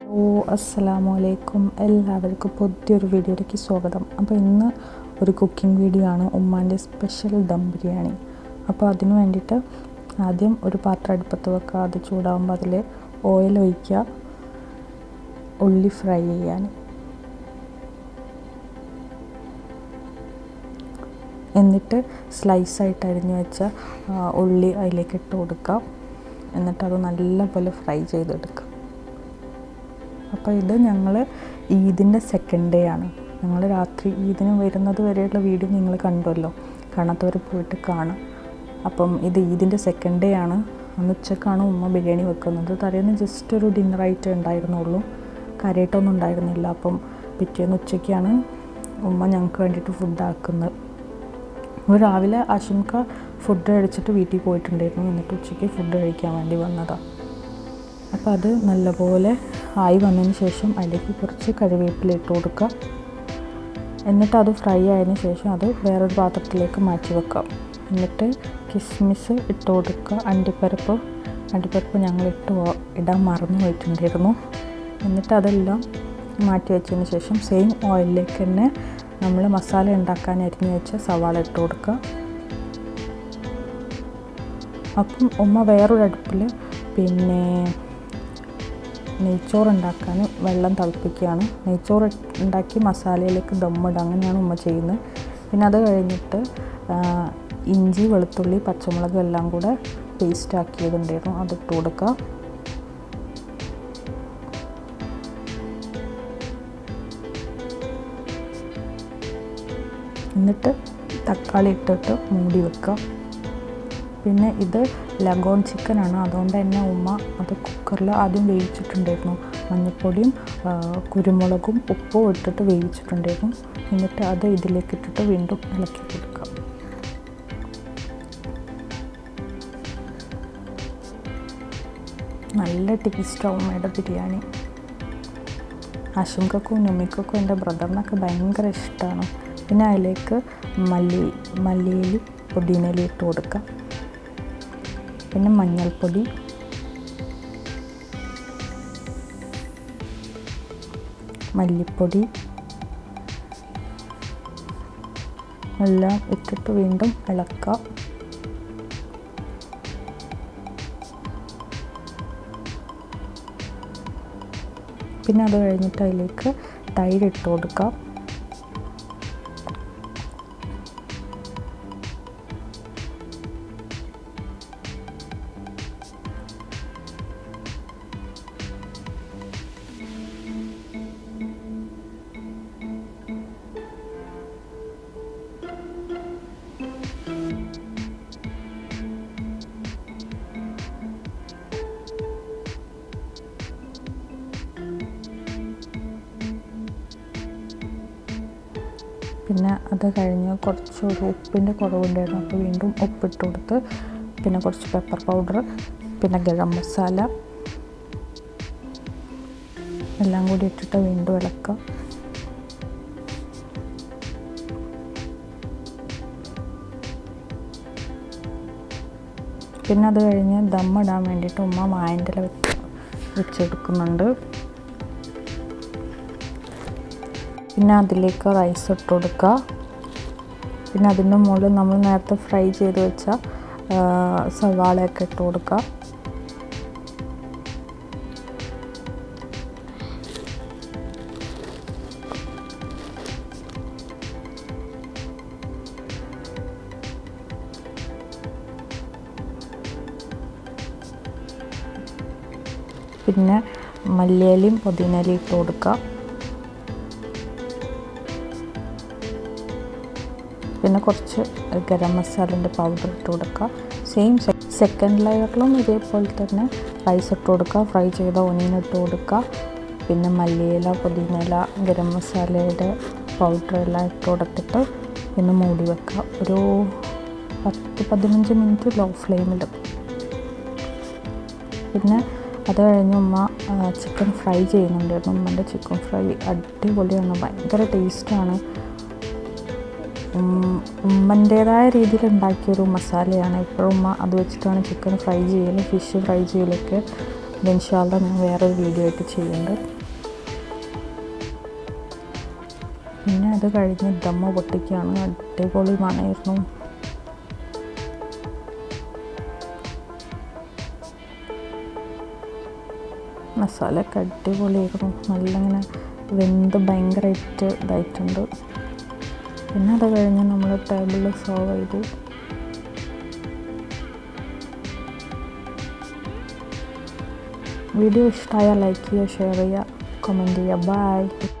ഓ അസ്സലാമു അലൈക്കും എല്ലാവർക്കും പുതിയൊരു വീഡിയോയിലേക്ക് സ്വാഗതം അപ്പോൾ ഇന്ന് ഒരു കുക്കിംഗ് വീഡിയോ ആണ് ഉമ്മാൻ്റെ സ്പെഷ്യൽ ദം ബിരിയാണി അപ്പോൾ അതിന് വേണ്ടിയിട്ട് ആദ്യം ഒരു പാത്രം അടുപ്പത്ത് വെക്കുക അത് ചൂടാകുമ്പോൾ അതിൽ ഓയിൽ ഒഴിക്കുക ഉള്ളി ഫ്രൈ ചെയ്യാൻ എന്നിട്ട് സ്ലൈസായിട്ട് അരിഞ്ഞു വെച്ച ആ, ഉള്ളി അതിലേക്ക് ഇട്ട് കൊടുക്കുക എന്നിട്ട് അത് നല്ലപോലെ ഫ്രൈ ചെയ്തെടുക്കുക അപ്പോൾ ഇത് ഞങ്ങൾ ഈദിൻ്റെ സെക്കൻഡ് ഡേ ആണ് ഞങ്ങൾ രാത്രി ഈദിന് വരുന്നത് വരെയുള്ള വീഡിയോ നിങ്ങൾ കണ്ടുവല്ലോ കാണാത്തവർ പോയിട്ട് കാണാം അപ്പം ഇത് ഈദിൻ്റെ സെക്കൻഡ് ഡേ ആണ് അന്ന് ഉച്ചക്കാണ് ഉമ്മ ബിരിയാണി വെക്കുന്നത് തലേന്ന് ജസ്റ്റ് ഒരു ഡിന്നറായിട്ട് ഉണ്ടായിരുന്നുള്ളൂ കാര്യമായിട്ടൊന്നും ഉണ്ടായിരുന്നില്ല അപ്പം പിറ്റേന്ന് ഉച്ചയ്ക്കാണ് ഉമ്മ ഞങ്ങൾക്ക് വേണ്ടിയിട്ട് ഫുഡ് ആക്കുന്നത് അപ്പോൾ രാവിലെ അശുംക ഫുഡ് കഴിച്ചിട്ട് വീട്ടിൽ പോയിട്ടുണ്ടായിരുന്നു എന്നിട്ട് ഉച്ചയ്ക്ക് ഫുഡ് കഴിക്കാൻ വേണ്ടി വന്നതാണ് അപ്പോൾ അത് നല്ലപോലെ ആയി വന്നതിന് ശേഷം അതിലേക്ക് കുറച്ച് കറിവേപ്പില ഇട്ട് കൊടുക്കുക എന്നിട്ട് അത് ഫ്രൈ ആയതിന് ശേഷം അത് വേറൊരു പാത്രത്തിലേക്ക് മാറ്റി വെക്കാം എന്നിട്ട് കിസ്മിസ് ഇട്ട് കൊടുക്കുക അണ്ടിപ്പരിപ്പ് അണ്ടിപ്പരിപ്പ് ഞങ്ങൾ ഇട്ട് പോ- ഇടാൻ മറന്നു പോയിട്ടുണ്ടായിരുന്നു എന്നിട്ട് അതെല്ലാം മാറ്റി വെച്ചതിന് ശേഷം സെയിം ഓയിലിലേക്ക് തന്നെ നമ്മൾ മസാല ഉണ്ടാക്കാൻ അരിഞ്ഞ് വെച്ച സവാള ഇട്ട് കൊടുക്കുക അപ്പം ഉമ്മ വേറൊരു അടുപ്പിൽ പിന്നെ നെയ്ച്ചോറ് ഉണ്ടാക്കാൻ വെള്ളം തിളപ്പിക്കുകയാണ് നെയ്ച്ചോറ് ഉണ്ടാക്കി മസാലയിലേക്ക് ദമ്മിടുക അങ്ങനെയാണ് ഉമ്മ ചെയ്യുന്നത് പിന്നെ അത് കഴിഞ്ഞിട്ട് ആ, ഇഞ്ചി വെളുത്തുള്ളി പച്ചമുളക് എല്ലാം കൂടെ പേസ്റ്റ് ആക്കിയതുണ്ടായിരുന്നു അതിട്ട് കൊടുക്കുക എന്നിട്ട് തക്കാളി ഇട്ടിട്ട് മൂടി വെക്കുക പിന്നെ ഇത് ലഗോൺ ചിക്കനാണ് അതുകൊണ്ട് തന്നെ ഉമ്മ അത് കുക്കറിൽ ആദ്യം വേവിച്ചിട്ടുണ്ടായിരുന്നു മഞ്ഞൾപ്പൊടിയും ആ, കുരുമുളകും ഉപ്പും ഇട്ടിട്ട് വേവിച്ചിട്ടുണ്ടായിരുന്നു എന്നിട്ട് അത് ഇതിലേക്ക് ഇട്ടിട്ട് വീണ്ടും ഇളക്കി കൊടുക്കാം നല്ല ടേസ്റ്റാവും ഉമ്മയുടെ ബിരിയാണി അശുങ്കക്കും നുമിക്കൊക്കെ എൻ്റെ ബ്രദറിനൊക്കെ ഭയങ്കര ഇഷ്ടമാണ് പിന്നെ അതിലേക്ക് മല്ലി മല്ലിയില പുതിനയില ഇട്ട് കൊടുക്കാം പിന്നെ മഞ്ഞൾപ്പൊടി മല്ലിപ്പൊടി എല്ലാം ഇട്ടിട്ട് വീണ്ടും ഇളക്കാം പിന്നെ അത് കഴിഞ്ഞിട്ട് അതിലേക്ക് തൈര് ഇട്ട് കൊടുക്കാം പിന്നെ അത് കഴിഞ്ഞ് കുറച്ച് ഒരു ഉപ്പിൻ്റെ കുറവുണ്ടായിരുന്നു അപ്പോൾ വീണ്ടും ഉപ്പിട്ട് കൊടുത്ത് പിന്നെ കുറച്ച് പെപ്പർ പൗഡർ പിന്നെ ഗരം മസാല എല്ലാം കൂടി ഇട്ടിട്ട് വീണ്ടും ഇളക്കുക പിന്നെ അത് കഴിഞ്ഞ് ദമ്മിടാൻ വേണ്ടിയിട്ട് ഉമ്മ മായൻ്റെ ഇല വെച്ച് വെച്ചെടുക്കുന്നുണ്ട് പിന്നെ അതിലേക്ക് റൈസ് ഇട്ട് കൊടുക്കുക പിന്നെ അതിൻ്റെ മുകളിൽ നമ്മൾ നേരത്തെ ഫ്രൈ ചെയ്ത് വെച്ച ആ, സവാളയൊക്കെ ഇട്ട് കൊടുക്കുക പിന്നെ മല്ലിയിലയും പുതിനയിലയും ഇട്ട് കൊടുക്കുക പിന്നെ കുറച്ച് ഗരം മസാലൻ്റെ പൗഡർ ഇട്ട് കൊടുക്കുക സെയിം സെക്കൻഡ് ലെയറിലും ഇതേപോലെ തന്നെ റൈസ് ഇട്ട് കൊടുക്കുക ഫ്രൈ ചെയ്ത ഒനിയൻ ഇട്ട് കൊടുക്കുക പിന്നെ മല്ലിയില പുതിനയില ഗരം മസാലയുടെ പൗഡർ എല്ലാം ഇട്ട് കൊടുത്തിട്ട് പിന്നെ മൂടി വെക്കുക ഒരു പത്ത് പതിനഞ്ച് മിനിറ്റ് ലോ ഫ്ലെയിമിൽ പിന്നെ അത് കഴിഞ്ഞ് ഉമ്മ ചിക്കൻ ഫ്രൈ ചെയ്യുന്നുണ്ടായിരുന്നു ഉമ്മൻ്റെ ചിക്കൻ ഫ്രൈ അടിപൊളിയാണ് ഭയങ്കര ടേസ്റ്റാണ് ഉമ്മൻ്റേതായ രീതിയിൽ ഉണ്ടാക്കിയൊരു മസാലയാണ് ഇപ്പോഴും ഉമ്മ അത് വെച്ചിട്ടാണ് ചിക്കൻ ഫ്രൈ ചെയ്യൽ ഫിഷ് ഫ്രൈ ചെയ്യലൊക്കെ ഇത് ഇൻഷാല്ല ഞാൻ വേറൊരു വീഡിയോ ആയിട്ട് ചെയ്യുന്നുണ്ട് പിന്നെ അത് കഴിഞ്ഞ് ദമ്മ പൊട്ടിക്കുകയാണ് അടിപൊളി മണമായിരുന്നു മസാലയൊക്കെ അടിപൊളിയായിരുന്നു നല്ല ഇങ്ങനെ വെന്ത് ഭയങ്കരമായിട്ട് ഇതായിട്ടുണ്ട് പിന്നെ അത് കഴിഞ്ഞ് നമ്മൾ ടേബിളിൽ സെർവ് ചെയ്തു വീഡിയോ ഇഷ്ടമായാൽ ലൈക്ക് ചെയ്യുക ഷെയർ ചെയ്യുക കമൻറ്റ് ചെയ്യുക ബൈ